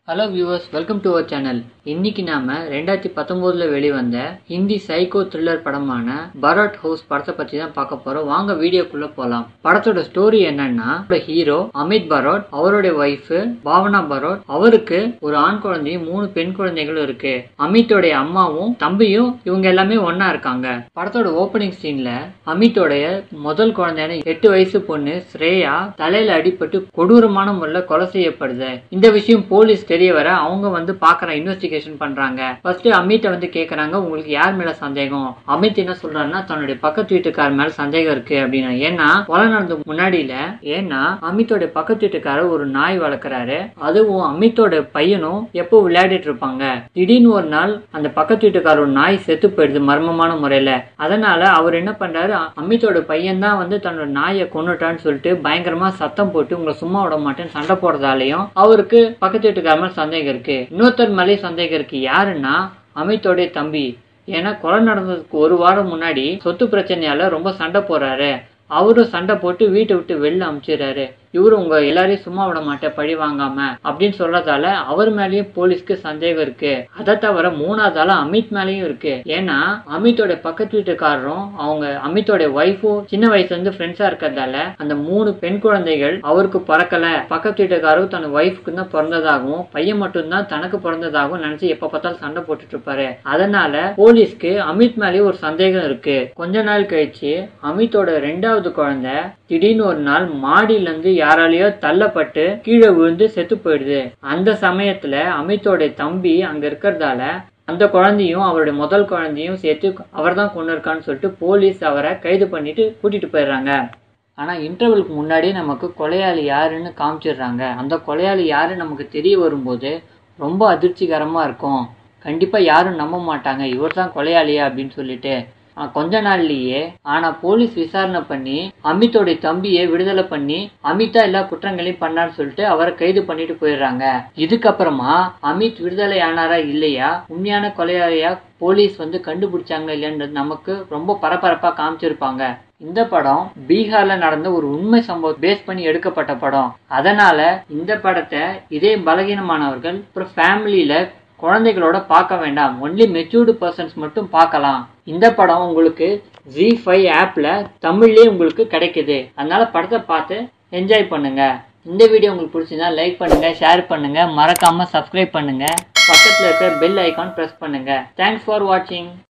hello viewers welcome to our channel இன்னைக்கு நாம ரெண்டாயிரத்தி பத்தொன்பதுல வெளிவந்த ஹிந்தி சைக்கோ த்ரில்லர் படமான பரோட் ஹவுஸ் படத்தை பத்தி தான் பார்க்க போறோம் வாங்க வீடியோக்குள்ள போலாம் படத்தோட ஸ்டோரி என்னன்னா ஹீரோ அமித் பரோட் அவருடைய ஒய்ஃப் பாவனா பரோட் அவருக்கு ஒரு ஆண் குழந்தையும் மூணு பெண் குழந்தைகளும் இருக்கு அமித்தோடைய அம்மாவும் தம்பியும் இவங்க எல்லாமே ஒண்ணா இருக்காங்க படத்தோட ஓப்பனிங் சீன்ல அமித்தோடைய முதல் குழந்தையான எட்டு வயசு பொண்ணு ஸ்ரேயா தலையில அடிபட்டு கொடூரமான முறையில் கொலை செய்யப்படுது இந்த விஷயம் போலீஸ் தெரிய வர அவங்க வந்து பாக்குற இன்வெஸ்டிகேஷன் பண்றாங்க ஃபர்ஸ்ட் அமித்தை வந்து கேக்குறாங்க உங்களுக்கு யார் மேல சந்தேகம் அமித் என்ன சொல்றாருன்னா தன்னுடைய பக்கத்து வீட்டுக்கார மேல சந்தேகம் இருக்கு அப்படின்னு ஏன்னா கொலை நடந்த முன்னாடியில ஏன்னா அமித்தோட பக்கத்து வீட்டுக்காரர் ஒரு நாய் வளர்க்குறாரு அதுவும் அமித்தோட பையனும் எப்போ விளையாடிட்டு இருப்பாங்க திடீர்னு ஒரு நாள் அந்த பக்கத்து வீட்டுக்கார ஒரு நாய் செத்து போயிடுது மர்மமான முறையில அதனால அவர் என்ன பண்றாரு அமித்தோட பையன் தான் வந்து தன்னோட நாயை கொண்டுட்டான்னு சொல்லிட்டு பயங்கரமா சத்தம் போட்டு உங்களை சும்மா விட மாட்டேன்னு சண்டை போடுறதாலையும் அவருக்கு பக்கத்து வீட்டுக்கார மேல சந்தேகம் இருக்கு இன்னொருத்தர் மேலேயும் சந்தேகம் இருக்கு யாருன்னா அமித்தோடைய தம்பி ஏன்னா கொலை நடந்ததுக்கு ஒரு வாரம் முன்னாடி சொத்து பிரச்சனையால ரொம்ப சண்டை போறாரு அவரும் சண்டை போட்டு வீட்டை விட்டு வெளில அமுச்சிடுறாரு இவரு உங்க எல்லாரையும் சும்மா விட மாட்டேன் பழி வாங்காம அப்படின்னு சொல்றதால அவர் மேலயும் போலீஸ்க்கு சந்தேகம் இருக்கு அதை தவிர மூணாவது ஆளா அமித் மேலயும் இருக்கு ஏன்னா அமித்தோட பக்கத்து வீட்டுக்காரரும் அவங்க அமித்தோட ஒய்ஃபும் சின்ன வயசுல இருந்து ஃப்ரெண்ட்ஸா இருக்கிறதால அந்த மூணு பெண் குழந்தைகள் அவருக்கு பிறக்கல பக்கத்து வீட்டுக்காரரும் தன் ஒய்ஃப்க்கு தான் பிறந்ததாகவும் பையன் மட்டும்தான் தனக்கு பிறந்ததாகவும் நினைச்சு எப்ப பார்த்தாலும் சண்டை போட்டுட்டு இருப்பாரு அதனால போலீஸ்க்கு அமித் மேலயும் ஒரு சந்தேகம் இருக்கு கொஞ்ச நாள் கழிச்சு அமித்தோட ரெண்டாவது குழந்தை திடீர்னு ஒரு நாள் மாடியில இருந்து யாராலேயோ தள்ளப்பட்டு கீழே விழுந்து செத்து போயிடுது அந்த சமயத்துல அமித்தோட தம்பி அங்க இருக்கிறதால அந்த குழந்தையும் அவருடைய முதல் குழந்தையும் சேர்த்து அவர் தான் கொண்டு இருக்கான்னு சொல்லிட்டு போலீஸ் அவரை கைது பண்ணிட்டு கூட்டிட்டு போயிடுறாங்க ஆனா இன்டர்வலுக்கு முன்னாடி நமக்கு கொலையாளி யாருன்னு காமிச்சிடுறாங்க அந்த கொலையாளி யாரு நமக்கு தெரிய வரும்போது ரொம்ப அதிர்ச்சிகரமா இருக்கும் கண்டிப்பா யாரும் நம்ப மாட்டாங்க இவர் தான் கொலையாளியா அப்படின்னு சொல்லிட்டு கொஞ்ச நாள்லயே ஆனா போலீஸ் விசாரணை பண்ணி அமித்தோட தம்பியை விடுதலை பண்ணி அமிதா எல்லா குற்றங்களையும் பண்ணான்னு சொல்லிட்டு அவரை கைது பண்ணிட்டு போயிடுறாங்க இதுக்கப்புறமா அமித் விடுதலை ஆனாரா இல்லையா உண்மையான கொலையாளியா போலீஸ் வந்து கண்டுபிடிச்சாங்களா இல்லைன்றது நமக்கு ரொம்ப பரபரப்பா காமிச்சிருப்பாங்க இந்த படம் பீகார்ல நடந்த ஒரு உண்மை சம்பவம் பேஸ் பண்ணி எடுக்கப்பட்ட படம் அதனால இந்த படத்தை இதே பலகீனமானவர்கள் அப்புறம் ஃபேமிலியில குழந்தைகளோட பார்க்க வேண்டாம் ஒன்லி மெச்சூர்டு பர்சன்ஸ் மட்டும் பார்க்கலாம் இந்த படம் உங்களுக்கு ஜி ஃபைவ் ஆப்ல தமிழ்லயே உங்களுக்கு கிடைக்குது அதனால படத்தை பார்த்து என்ஜாய் பண்ணுங்க இந்த வீடியோ உங்களுக்கு பிடிச்சிருந்தா லைக் பண்ணுங்க ஷேர் பண்ணுங்க மறக்காம சப்ஸ்கிரைப் பண்ணுங்க பக்கத்துல இருக்கிற பெல் ஐக்கான் பிரஸ் பண்ணுங்க தேங்க்ஸ் ஃபார் வாட்சிங்